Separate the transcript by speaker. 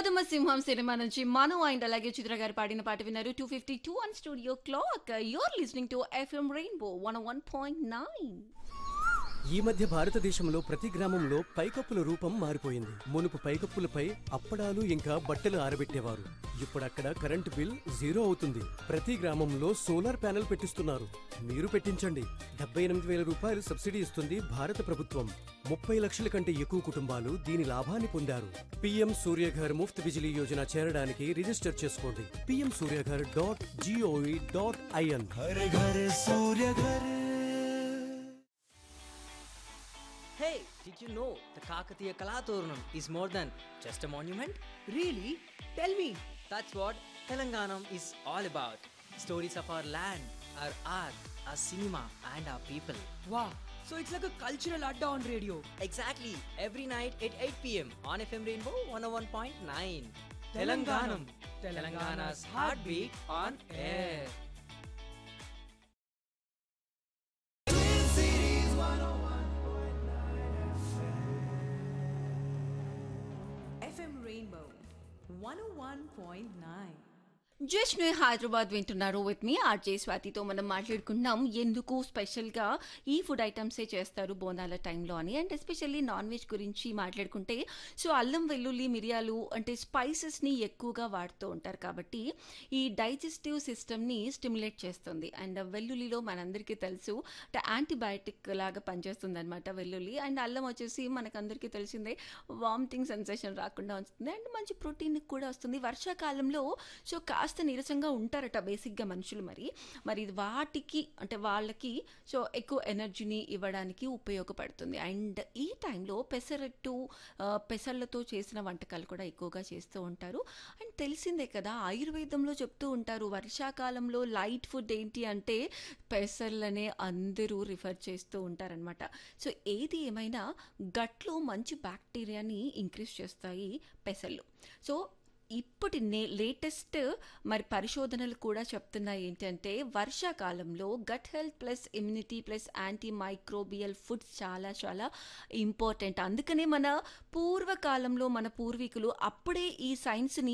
Speaker 1: కొదుమ సింహం సినిమా నుంచి మను అండ్ అలాగే చిత్ర గారు పాడిన పాట విన్నారు two fifty two and studio clock you're listening to FM rainbow one one point nine
Speaker 2: ఈ మధ్య భారతదేశంలో ప్రతి గ్రామంలో పైకప్పుల రూపం మారిపోయింది మునుపు పైకప్పులపై అప్పడాలు ఇంకా బట్టలు ఆరబెట్టేవారు ఇప్పుడు అక్కడ కరెంటు బిల్ జీరో అవుతుంది ప్రతి గ్రామంలో సోలార్ ప్యానెల్ పెట్టిస్తున్నారు మీరు పెట్టించండి డెబ్బై ఎనిమిది వేల రూపాయలు సబ్సిడీ ఇస్తుంది భారత ప్రభుత్వం ముప్పై లక్షల కంటే ఎక్కువ కుటుంబాలు దీని లాభాన్ని పొందారు పీఎం సూర్యఘర్ ముఫ్త్ బిజిలీ యోజన చేరడానికి రిజిస్టర్ చేసుకోండి PM Suryaghar dot GOV dot IN
Speaker 3: घर घर सूर्य घर
Speaker 4: Hey, did you know the Kakatiya Kalaturnam is more than just a monument?
Speaker 5: Really? Tell me.
Speaker 4: That's what Telanganam is all about. Stories of our land, our art, our cinema, and our people.
Speaker 5: Wow. So it's like a cultural adda on radio.
Speaker 4: Exactly, every night at 8 pm on FM Rainbow 101.9.
Speaker 5: Telanganam.
Speaker 4: Telangana's heartbeat on air.
Speaker 5: FM Rainbow 101.9.
Speaker 1: Just నే హైదరాబాద్ వింటున్నారు with me RJ స్వాతితో మనం మాట్లాడుకున్నాం ఎందుకు స్పెషల్గా ఈ food ఐటమ్సే చేస్తారు బోనాల టైంలో అని అండ్ ఎస్పెషల్లీ నాన్ వెజ్ గురించి మాట్లాడుకుంటే సో అల్లం వెల్లుల్లి మిరియాలు అంటే స్పైసెస్ని ఎక్కువగా వాడుతూ ఉంటారు కాబట్టి ఈ డైజెస్టివ్ సిస్టమ్ని స్టిమ్యులేట్ చేస్తుంది అండ్ వెల్లుల్లిలో మనందరికీ తెలుసు అంటే యాంటీబయాటిక్ లాగా పనిచేస్తుంది అనమాట వెల్లుల్లి అండ్ అల్లం వచ్చేసి మనకందరికీ తెలిసిందే వామిటింగ్ సెన్సేషన్ రాకుండా వస్తుంది అండ్ మంచి ప్రోటీన్ కూడా వస్తుంది వర్షాకాలంలో సో కాస్త నీరసంగా ఉంటారట బేసిక్గా మనుషులు మరి మరి ఇది వాటికి అంటే వాళ్ళకి సో ఎక్కువ ఎనర్జీని ఇవ్వడానికి ఉపయోగపడుతుంది అండ్ ఈ టైంలో పెసరట్టు ఆ, పెసర్లతో చేసిన వంటకాలు కూడా ఎక్కువగా చేస్తూ ఉంటారు అండ్ తెలిసిందే కదా ఆయుర్వేదంలో చెప్తూ ఉంటారు వర్షాకాలంలో లైట్ ఫుడ్ ఏంటి అంటే పెసర్లనే అందరూ రిఫర్ చేస్తూ ఉంటారనమాట సో ఏది ఏమైనా గట్లో మంచి బ్యాక్టీరియాని ఇంక్రీజ్ చేస్తాయి పెసర్లు సో ఇప్పటి నే లేటెస్ట్ మరి పరిశోధనలు కూడా చెప్తున్నాయి ఏంటంటే వర్షాకాలంలో gut health plus immunity plus antimicrobial foods చాలా చాలా ఇంపార్టెంట్ అందుకనే మన పూర్వకాలంలో మన పూర్వీకులు అప్పుడే ఈ సైన్స్ని